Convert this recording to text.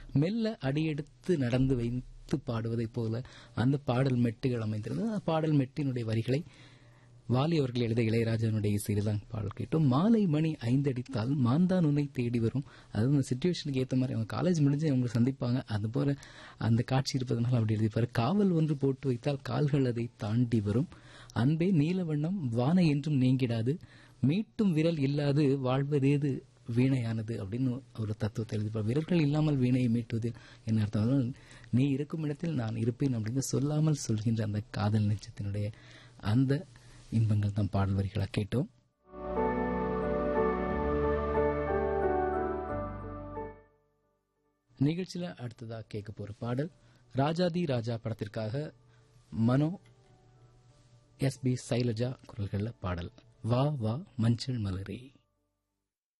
மெல்ல அடியெடுத்து நடந்து வைத்து பாடுவதைப் போல அந்த பாடல் மெட்டுகள் அமைந்திருந்தது அந்த பாடல் மெட்டினுடைய வரிகளை வாலி அவர்கள் எழுத இளையராஜனுடைய இசையில்தான் பாடல் கேட்டோம் மாலை மணி ஐந்து அடித்தால் மாந்தான் உன்னை தேடி வரும் அது அந்த சுச்சுவேஷனுக்கு ஏற்ற மாதிரி அவங்க காலேஜ் முடிஞ்சு அவங்க சந்திப்பாங்க அது போல அந்த காட்சி இருப்பதனால அப்படி எழுதிப்பாரு காவல் ஒன்று போட்டு வைத்தால் கால்கள் அதை தாண்டி வரும் அன்பே நீலவண்ணம் வானை என்றும் நீங்கிடாது மீட்டும் விரல் இல்லாது வாழ்வதேது வீணையானது அப்படின்னு ஒரு தத்துவத்தை எழுதிப்பார் விரல்கள் இல்லாமல் வீணையை மீட்டுவது என்ன அர்த்தம் அதனால் நீ இருக்கும் இடத்தில் நான் இருப்பேன் அப்படின்னு சொல்லாமல் சொல்கின்ற அந்த காதல் நெச்சத்தினுடைய அந்த இன்பங்கள் தான் பாடல் வரிகளாக கேட்டோம் நிகழ்ச்சியில அடுத்ததா கேட்க போற பாடல் ராஜாதி ராஜா படத்திற்காக மனோ எஸ் பி சைலஜா குரல்கள்ல பாடல் வா வா மஞ்சள் மலரே